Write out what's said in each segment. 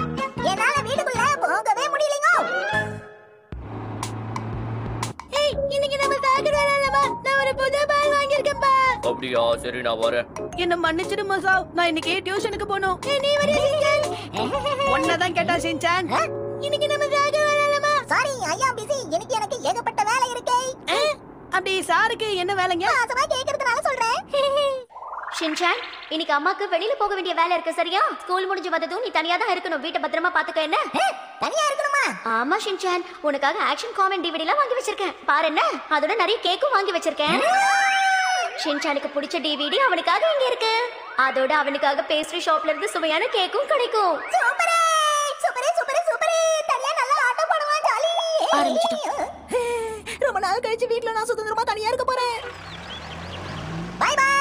என்னால வீட்டுக்குள்ள போகவே முடியலைங்க ஏய் இன்னைக்கு நம்ம சாக்கடை வரலாமா நான் ஒரு புது பால் வாங்கியிருக்கேன்பா அப்படியா சரி நான் வரேன் என்ன மன்னிச்சிடு மசா நான் இன்னைக்கு டியூஷனுக்கு போகணும் நீ வரியா ஒன்னதான் கேட்டா சின்சான் இன்னைக்கு நம்ம சாக்கடை வரலாமா சாரி ஐயா பிஸி இன்னைக்கு எனக்கு ஏகப்பட்ட வேலை இருக்கே அப்படி சாருக்கு என்ன வேலைங்க பாசமா கேக்குறதுனால சொல்றேன் ஷின்சான் இன்னைக்கு அம்மாக்கு வெளியில போக வேண்டிய வேலை இருக்கு சரியா ஸ்கூல் முடிஞ்சு வந்ததும் நீ தனியா தான் இருக்கணும் வீட்டை பத்திரமா பாத்துக்க என்ன தனியா இருக்கணுமா ஆமா ஷின்சான் உனக்காக ஆக்ஷன் காமெண்ட் டிவிடிலாம் வாங்கி வச்சிருக்கேன் பாரு என்ன அதோட நிறைய கேக்கும் வாங்கி வச்சிருக்கேன் ஷின்சானுக்கு பிடிச்ச டிவிடி அவனுக்காக இங்க இருக்கு அதோட அவனுக்காக பேஸ்ட்ரி ஷாப்ல இருந்து சுவையான கேக்கும் கிடைக்கும் சூப்பரே சூப்பரே சூப்பரே சூப்பரே தனியா நல்லா ஆட்டம் போடுவான் ஜாலி ரொம்ப நாள் கழிச்சு வீட்ல நான் சுதந்திரமா தனியா இருக்க போறேன் பை பை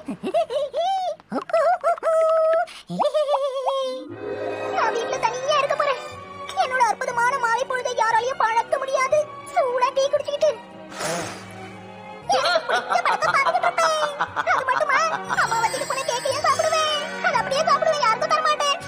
நான் வீட்ல தனியா இருக்க போறேன் என்னோட அற்புதமான மாலை பொழுதை யாராலையும் பழக்க முடியாது சூடா டீ குடிச்சிக்கிட்டு எனக்கு பிடிச்ச படத்தை பார்த்துட்டு இருப்பேன். அது மட்டுமா அம்மா வச்சுட்டு போன கேக்கையும் சாப்பிடுவேன் அது அப்படியே சாப்பிடுவேன் யாருக்கும் தர மாட்டேன்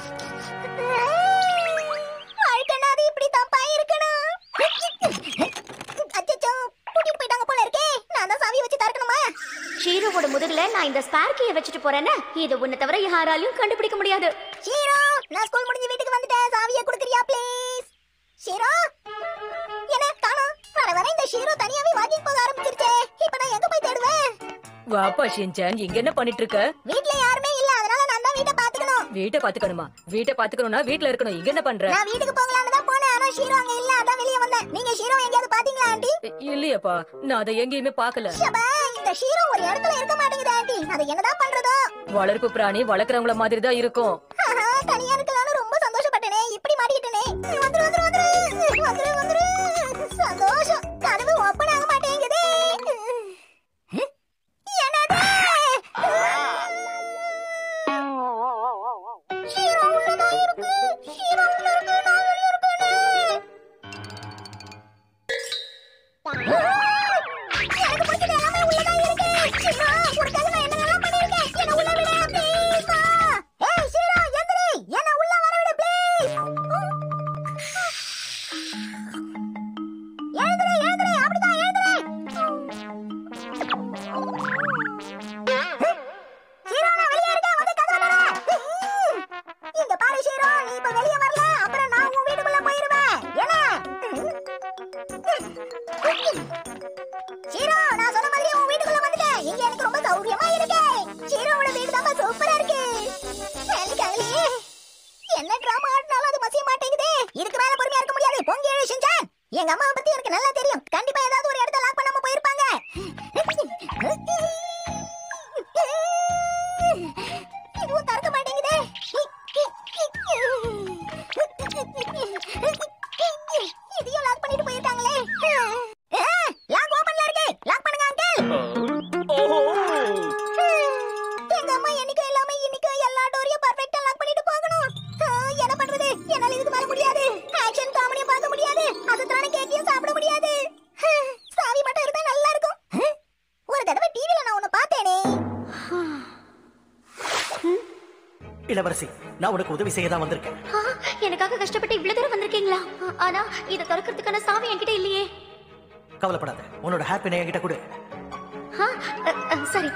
வாழ்க்கைன்னா அது இப்படி தப்பா இருக்கணும் அச்சச்சோ கூட்டிட்டு போயிட்டாங்க போல இருக்கே நான் தான் சாவியை வச்சு திறக்கணுமா ஷீரோவோட முதுகுல நான் இந்த ஸ்பேர் கீயை வச்சுட்டு போறேன்னு இது உன்னை தவிர யாராலையும் கண்டுபிடிக்க முடியாது ஷீரோ நான் ஸ்கூல் முடிஞ்சு வீட்டுக்கு வந்துட்டேன் சாவியை கொடுக்குறியா ப்ளீஸ் ஷீரோ என்ன காணோம் வர வர இந்த ஷீரோ தனியாவே வாக்கிங் போக ஆரம்பிச்சிருச்சே இப்போ நான் எங்க போய் தேடுவேன் வாப்பா ஷின்சான் இங்க என்ன பண்ணிட்டு இருக்க வீட்ல யாருமே இல்ல அதனால நான் தான் வீட்டை பாத்துக்கணும் வீட்டை பாத்துக்கணுமா வீட்டை பாத்துக்கணும்னா வீட்ல இருக்கணும் இங்க என்ன பண்ற நான் வீட்டுக்கு போகலாம்னு தான் போனேன் ஆனா ஷீரோ அங்க இல்ல அதான் வெளிய வந்தேன் நீங்க ஷீரோ எங்கயாவது பாத்தீங்களா ஆண்டி இல்லையப்பா நான் அதை எங்கேயுமே பார்க்கல ஷபா இந்த ஷீரோ ஒரு இடத்துல இருக்க மாட்டேங்குது ஆண்டி அதை என்னதான் பண்றதோ வளர்ப்பு பிராணி வளர்க்குறவங்கள மாதிரி தான் இருக்கும் ஆஹா, தனியா இருக்கலாம்னு ரொம்ப சந்தோஷப்பட்டேனே இப்படி மாட்டிக்கிட்டேனே வந்துரு வந்துரு வந்துரு வந்துரு வந்துரு சந்தோஷம் கனவு ஓப்பன் ஆக மாட்டேங்குதே என்னது ஷீரோ உள்ளதான் இருக்கு ஷீரோ உள்ள இருக்கு நான் வெளிய இருக்கேனே எனக்கு பிடிச்சது எல்லாமே உள்ளதான் இருக்கு ஷீரோ உனக்காக நான் என்னெல்லாம் பண்ணிருக்கேன் என்ன உள்ள விடு ப்ளீஸ் ஏய் ஷீரோ எந்திரி என்ன உள்ள வர விடு ப்ளீஸ் எழுந்திரி எழுந்திரி அப்படிதான் எழுந்திரி ஷீரோ நான் வெளியே இருக்கேன் வந்து கதவை தர இங்க பாரு ஷீரோ நீ இப்ப வெளியே வரல அப்புறம் நான் உன் வீட்டுக்குள்ள போயிருவேன் என்ன ஷீரோ நான் சொன்ன மாதிரி உன் வீட்டுக்குள்ள வந்துட்டேன் இங்க எனக்கு ரொம்ப சௌரியமா இருக்கு ஷீரோவோட வீடு தான் சூப்பரா இருக்கு வேலைக்காகலையே என்ன டிராமா ஆடினாலும் அது மசிய மாட்டேங்குதே இதுக்கு மேல பொறுமையா இருக்க முடியாது பொங்கி எழு ஷின்சான் எங்க அம்மாவை பத்தி எனக்கு நல்லா தெரியும் கண்டிப்பா ஏதாவது ஒரு இடத்த லாக் பண்ணாம போயிருப்பாங்க இதுவும் திறக்க மாட்டேங்குதே இதையும் லாக் பண்ணிட்டு போயிருக்காங்களே லாக் ஓபன்ல இருக்கு லாக் பண்ணுங்க அங்கிள் எங்க அம்மா என்னைக்கும் இல்லாம இன்னைக்கு எல்லா டோரையும் பர்ஃபெக்ட்டா லாக் பண்ணிட்டு போகணும் ஆ, என்ன பண்றது என்னால இதுக்கு மேல முடியாது ஆக்ஷன் காமெடியும் பார்க்க முடியாது அதுதான கேக்கையும் சாப்பிட முடியாது ஆ, சாவி மட்டும் இருந்தா நல்லா இருக்கும் ஆ, ஒரு தடவை டிவில நான் உன்னை பார்த்தேனே இளவரசி நான் உனக்கு உதவி செய்ய தான் வந்திருக்கேன் ஆ, எனக்காக கஷ்டப்பட்டு இவ்வளவு தூரம் வந்திருக்கீங்களா ஆ, ஆனா இதை திறக்கிறதுக்கான சாவி என்கிட்ட இல்லையே கவலைப்படாத உன்னோட ஹாப்பினை என்கிட்ட கொடு ஆ, அ, அ, சரி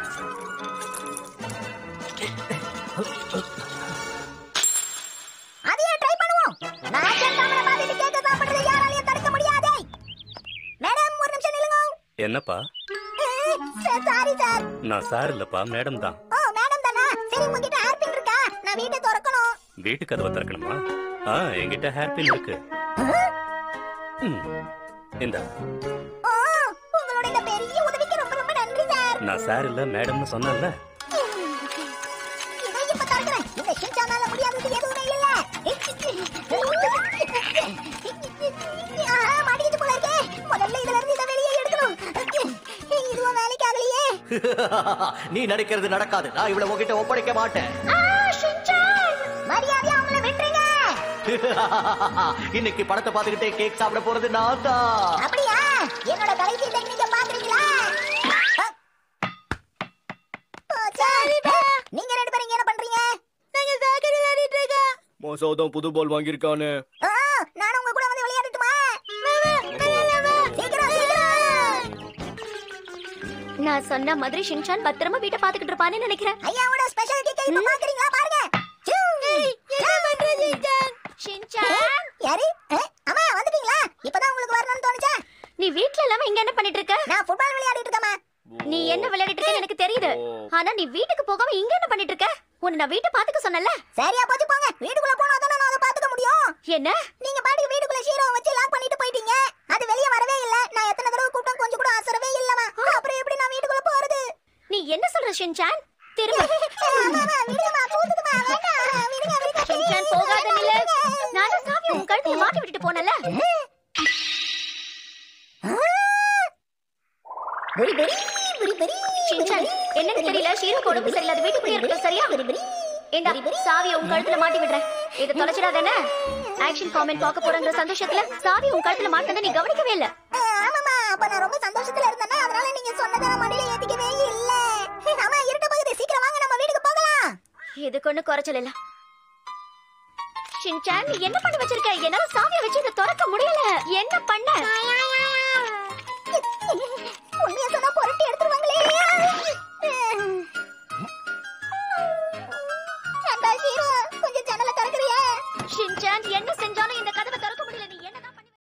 அதையே ட்ரை பண்ணுவோம் நான் ஆக்ஷன் காமெடி பார்த்துட்டு கேக்க சாப்பிடுறது யாராலையும் தடுக்க முடியாது மேடம் ஒரு நிமிஷம் நில்லுங்க என்னப்பா சாரி சார் நான் சார் இல்லப்பா மேடம் தான் ஓ மேடம் தானா சரி உங்ககிட்ட ஹேர் பின் இருக்கா நான் வீட்டை திறக்கணும் வீட்டு கதவை திறக்கணுமா ஆ என்கிட்ட ஹேர் பின் இருக்கு ம், இந்தா ஓ உங்களோட இந்த பெரிய உதவிக்கு ரொம்ப ரொம்ப நன்றி சார் நான் சார் இல்ல மேடம்னு சொன்னேன்ல இதை இப்ப திறக்கிறேன் இந்த ஷின்சானால முடியாதது எதுவுமே இல்ல ஆஹா, மாட்டிக்கிச்சு போல இருக்கே முதல்ல இதுல இருந்து இதை வெளியே எடுக்கணும் இதுவும் வேலைக்கு ஆகலையே நீ நினைக்கிறது நடக்காது நான் இவ்வளவு உன்கிட்ட ஒப்படைக்க மாட்டேன் ஆ, ஷின்சான் மரியாதையா அவங்கள விட்டுருங்க இன்னைக்கு படத்தை பார்த்துக்கிட்டே கேக் சாப்பிட போறது நான் தான் அப்படியா என்னோட கடைசி டெக்னிக்க பாக்குறீங்களா போச்சா? நீங்க ரெண்டு பேரும் இங்க என்ன பண்றீங்க நாங்க சாக்கடை விளையாடிட்டு இருக்கோம் மோசம் புது பால் வாங்கியிருக்கானே ஆ, நானும் உங்க கூட வந்து விளையாடட்டுமா சீக்கிரம் சீக்கிரம் நான் சொன்ன மாதிரி ஷின்சான் பத்திரமா வீட்டை பாத்துக்கிட்டு இருப்பான்னு நினைக்கிறேன் ஐயாவோட ஸ்பெஷல் கேக்க இப்ப பாக்குறீங்களா பாருங்க சூ. என்ன பண்றது ஷின்சான் யாரு அஹ், அம்மா வந்துட்டீங்களா இப்பதான் உங்களுக்கு வரணும்னு தோணுச்சா நீ வீட்ல இல்லாம இங்க என்ன பண்ணிட்டு இருக்க நான் ஃபுட்பால் விளையாடிட்டு இருக்கேன் நீ என்ன விளையாடிட்டு இருக்கன்னு எனக்கு தெரியுது ஆனா நீ வீட்டுக்கு போகாம இங்க என்ன பண்ணிட்டு இருக்க உன்னை நான் வீட்டை பாத்துக்க சொன்னல சரியா போச்சு போங்க வீட்டுக்குள்ள போனா தானே நான் அதை பாத்துக்க முடியும் என்ன நீங்க பாட்டுக்கு வீட்டுக்குள்ள ஷீரோ வச்சு லாக் பண்ணிட்டு போயிட்டீங்க அது வெளிய வரவே இல்ல நான் எத்தனை தடவை கூப்பிட்டேன் கொஞ்சம் கூட அசரவே இல்லமா அப்புறம் எப்படி நான் வீட்டுக்குள்ள போறது நீ என்ன சொல்ற ஷின்சான் திரும்ப அம்மா, விடுங்கம்மா, கூத்துக்குமா, வேண்டாம். விடுங்க, விடுங்க. ஷின்சான் போகாத நில்லு நானும் சாவி உன் கழுத்துல மாட்டி விட்டுட்டு போனல புரி, புரி, புரி, புரி. ஷின்சான் என்னன்னு தெரியல ஷீரோக்கு உடம்பு சரியில்லாத வீட்டுக்குள்ளே இருக்கட்டும் சரியா புரி, புரி. இந்த சாவியை உன் கழுத்துல மாட்டி விடுறேன் இதை தொலைச்சிடாத என்ன ஆக்ஷன் காமெண்ட் பார்க்க போறங்கிற சந்தோஷத்துல சாவி உன் கழுத்துல மாட்டினதை நீ கவனிக்கவே இல்ல அஹ், ஆமாம்மா, அப்ப நான் ரொம்ப சந்தோஷத்துல இருந்தேன்னா, அதனால நீங்க சொன்னதை நான் மடியில ஏத்திக்கவே இல்ல. அம்மா, இருட்ட போகுது. சீக்கிரம் வாங்க, நம்ம வீட்டுக்கு போகலாம். இதுக்கு ஒண்ணு குறைச்சல் இல்ல ஷின்சான் நீ என்ன பண்ணி வச்சிருக்க என்னால சாவியை வச்சு இதை திறக்க முடியல என்ன பண்ண